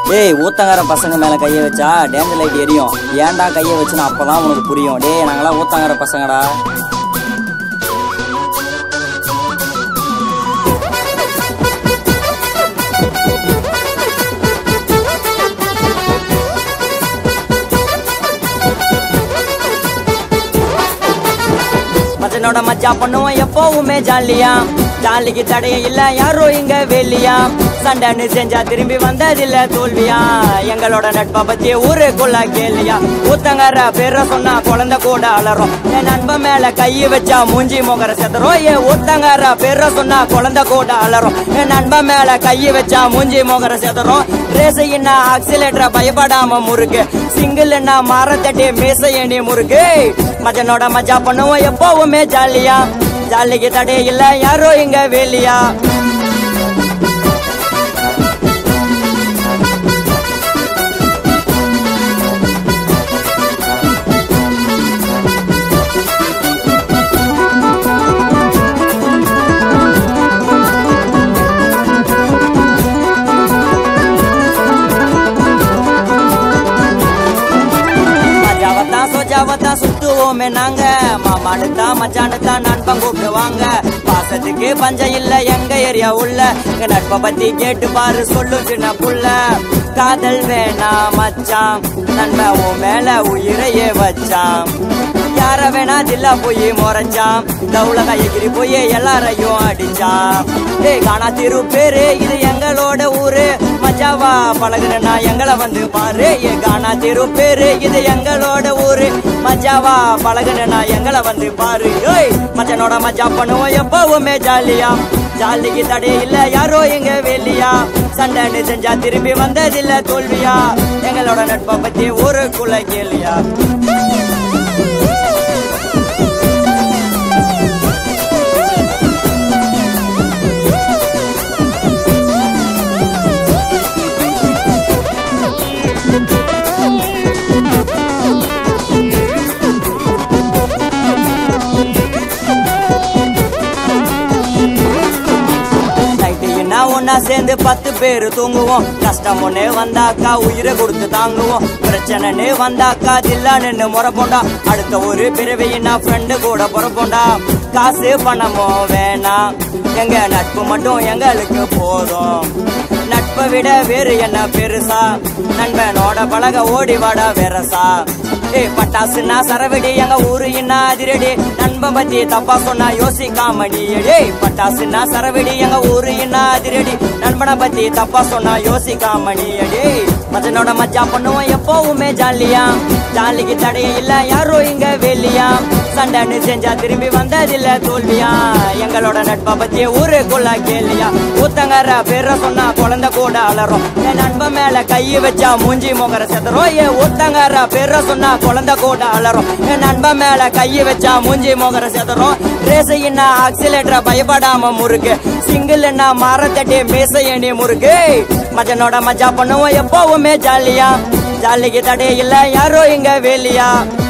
ஏய் ஊத்தங்கர பசங்க மேல கைய வச்சா டேஞ்சர் லைட் எரியும் ஏன்டா கைய வச்சுன்னு அப்பதான் உனக்கு புரியும் டேய் நாங்களாம் ஊத்தங்கர பசங்கடா மச்சனோட மச்சா பண்ணுவோம் எப்பவுமே ஜாலியா ஜாலிக்கு தடையும் இல்ல யாரும் இங்க வெளியா சண்டைன்னு செஞ்சா திரும்பி வந்ததில்ல தோல்வியா எங்களோட நட்பை பத்தி ஊருக்குள்ள கேலியா ஊத்தங்கர பேர சொன்னா குழந்தை கூட அலறும் என் நண்பன் மேல கைய வச்சா மூஞ்சி முகர செதறோம் ஏ ஊத்தங்கர பேர சொன்னா குழந்தை கூட அலறும் என் நண்பன் மேல கைய வச்சா மூஞ்சி முகர செதறோம் ரேசையின்னா ஆக்சிலேட்டரை பயப்படாம முறுக்கு சிங்கிள்னா மரத்தட்டி மேசையணி முறுக்கு மஜனோட மஜா பண்ணுவோம் எப்பவுமே ஜாலியா ஜாலிக்கு தடை இல்ல யாரோ இங்க வெளியா மஜாவத்தான் சோஜாவத்தான் சுத்துவோமே நாங்க மாமானு தான் மச்சானு தான் நண்பன் கூப்பிடுவாங்க பாசத்துக்கு பஞ்சம் இல்ல எங்க ஏரியா உள்ள எங்க நட்பை பத்தி கேட்டு பாரு சொல்லு சின்ன புள்ள காதல் வேணா மச்சான் நண்பன் உன் மேல உயிரையே வச்சான் யார வேணா தில்லா போய் முறைச்சான் இந்த உலக எகிரி போய் எல்லாரையும் அடிச்சான் ஏய் காணா திரு பேரு இது எங்களோட ஊரு மஜாவா பழகுனா எங்களை வந்து பாரு ஏ காணா திரு பேரு இது எங்களோட ஊரு மஜாவா பழகுனா எங்களை வந்து பாரு ஏய் மச்சனோட மஜா பண்ணுவோம் எப்பவுமே ஜாலியா ஜாலிக்கு தடை இல்ல யாரோ எங்க வெளியா சண்டைன்னு செஞ்சா திரும்பி வந்ததில்ல தோல்வியா எங்களோட நட்பை பத்தி ஊருக்குள்ள கேளியா நைட்டுன்னா ஒன்னா சேர்ந்து பத்து பேர் தூங்குவோம் கஷ்டம் ஒண்ணு வந்தாக்கா உயிரை கொடுத்து தாங்குவோம் பிரச்சனைன்னு வந்தாக்கா தில்லான்னு முறப்போண்டா அடுத்த ஒரு பிறவின்னா ஃப்ரெண்டு கூட புறப்போண்டா காசு பணமோ வேணாம் எங்க நட்பு மட்டும் எங்களுக்கு போதும் நட்பை விட வேறு என்ன பெருசா நண்பனோட பழக ஓடி வாடா வெரசா ஏய் பட்டாசுன்னா சரவெடி எங்க ஊரு என்ன அதிரடி நண்பன் பத்தி தப்பா சொன்னா யோசிக்காம நீ டேய் பட்டாசுன்னா சரவெடி எங்க ஊரு என்ன அதிரடி நண்பனை பத்தி தப்பா சொன்னா யோசிக்காம நீ டேய் மச்சனோட மச்சா பண்ணுவோம் எப்பவுமே ஜாலியா ஜாலிக்கு தடையும் இல்ல யாரும் இங்க வெளியா சண்டைன்னு செஞ்சா திரும்பி வந்ததில்ல தோல்வியா எங்களோட நட்பை பத்தி ஊருக்குள்ள கேளியா ஊத்தங்கர பேர சொன்னா குழந்தை கூட அலறும் என் நண்பன் மேல கைய வச்சா மூஞ்சி முகர செதறோம் ஏ ஊத்தங்கர பேர சொன்னா குழந்தை கூட அலறும் என் நண்பன் மேல கைய வச்சா மூஞ்சி முகர செதறோம் ரேசையின்னா ஆக்சிலேட்டரை பயப்படாம முறுக்கு சிங்கிள்னா மரத்தட்டி மேசையணி முறுக்கு மஜனோட மஜா பண்ணுவோம் எப்பவுமே ஜாலியா ஜாலிக்கு தடை இல்ல யாரோ இங்க வெளியா